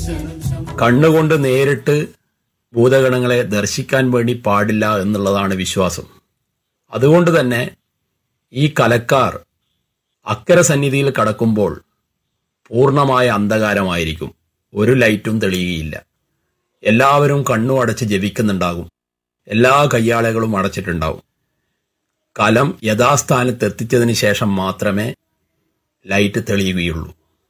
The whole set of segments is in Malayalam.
കണ്ണുകൊണ്ട് നേരിട്ട് ഭൂതഗണങ്ങളെ ദർശിക്കാൻ വേണ്ടി പാടില്ല എന്നുള്ളതാണ് വിശ്വാസം അതുകൊണ്ട് തന്നെ ഈ കലക്കാർ അക്കര സന്നിധിയിൽ കടക്കുമ്പോൾ പൂർണ്ണമായ അന്ധകാരമായിരിക്കും ഒരു ലൈറ്റും തെളിയുകയില്ല എല്ലാവരും കണ്ണും അടച്ച് ജപിക്കുന്നുണ്ടാകും എല്ലാ കയ്യാളകളും അടച്ചിട്ടുണ്ടാവും കലം യഥാസ്ഥാനത്ത് എത്തിച്ചതിന് ശേഷം മാത്രമേ ലൈറ്റ് തെളിയുകയുള്ളൂ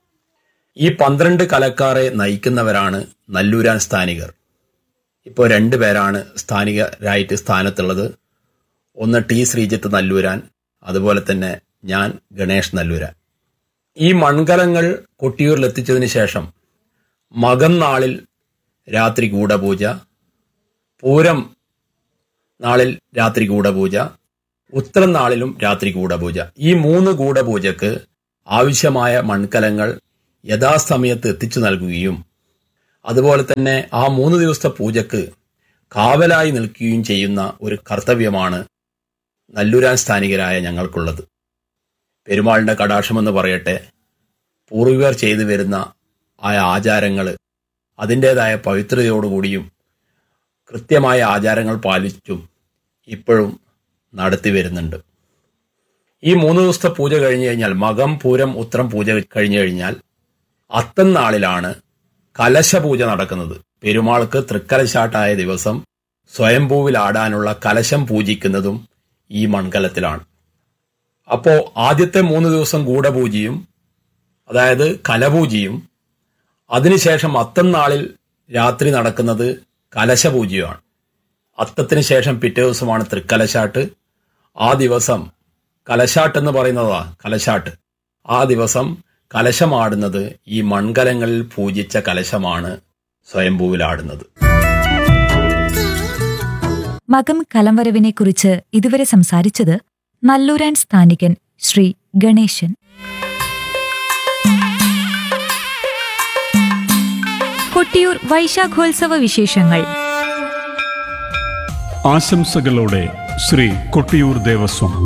ഈ പന്ത്രണ്ട് കലക്കാരെ നയിക്കുന്നവരാണ് നല്ലൂരാൻ സ്ഥാനികർ ഇപ്പോൾ രണ്ടു പേരാണ് സ്ഥാനികരായിട്ട് സ്ഥാനത്തുള്ളത് ഒന്ന് ടി ശ്രീജിത്ത് നല്ലൂരാൻ അതുപോലെ തന്നെ ഞാൻ ഗണേഷ് നല്ലൂരാൻ ഈ മൺകലങ്ങൾ കൊട്ടിയൂരിൽ എത്തിച്ചതിന് ശേഷം മകം നാളിൽ രാത്രി ഗൂഢപൂജ പൂരം നാളിൽ രാത്രി ഗൂഢപൂജ ഉത്തരം നാളിലും രാത്രി ഗൂഢപൂജ ഈ മൂന്ന് ഗൂഢപൂജക്ക് ആവശ്യമായ മൺകലങ്ങൾ യഥാസമയത്ത് എത്തിച്ചു നൽകുകയും അതുപോലെ തന്നെ ആ മൂന്ന് ദിവസത്തെ പൂജക്ക് കാവലായി നിൽക്കുകയും ചെയ്യുന്ന ഒരു കർത്തവ്യമാണ് നല്ലൂരാൻ സ്ഥാനികരായ ഞങ്ങൾക്കുള്ളത് പെരുമാളിന്റെ കടാക്ഷമെന്ന് പറയട്ടെ പൂർവികർ ചെയ്തു വരുന്ന ആ ആചാരങ്ങൾ അതിൻ്റെതായ പവിത്രതയോടുകൂടിയും കൃത്യമായ ആചാരങ്ങൾ പാലിച്ചും ഇപ്പോഴും നടത്തി വരുന്നുണ്ട് ഈ മൂന്ന് ദിവസത്തെ പൂജ കഴിഞ്ഞു കഴിഞ്ഞാൽ മകം പൂരം ഉത്രം പൂജ കഴിഞ്ഞു കഴിഞ്ഞാൽ അത്തം നാളിലാണ് കലശപൂജ നടക്കുന്നത് പെരുമാൾക്ക് തൃക്കലശാട്ടായ ദിവസം സ്വയംഭൂവിൽ ആടാനുള്ള കലശം പൂജിക്കുന്നതും ഈ മൺകലത്തിലാണ് അപ്പോ ആദ്യത്തെ മൂന്ന് ദിവസം ഗൂഢപൂജയും അതായത് കലപൂജയും അതിനുശേഷം അത്തം നാളിൽ രാത്രി നടക്കുന്നത് കലശപൂജയുമാണ് അത്തത്തിന് ശേഷം പിറ്റേ ദിവസമാണ് തൃക്കലശാട്ട് ആ ദിവസം കലശാട്ട് എന്ന് പറയുന്നതാ കലശാട്ട് ആ ദിവസം കലശമാടുന്നത് ഈ മൺകലങ്ങളിൽ പൂജിച്ച കലശമാണ് സ്വയംഭൂവിലാടുന്നത് മകം കലംവരവിനെക്കുറിച്ച് ഇതുവരെ സംസാരിച്ചത് നല്ലൂരാൻ സ്ഥാനികൻ ശ്രീ ഗണേശൻ കൊട്ടിയൂർ വൈശാഖോത്സവ വിശേഷങ്ങൾ ആശംസകളോടെ ശ്രീ കൊട്ടിയൂർ ദേവസ്വം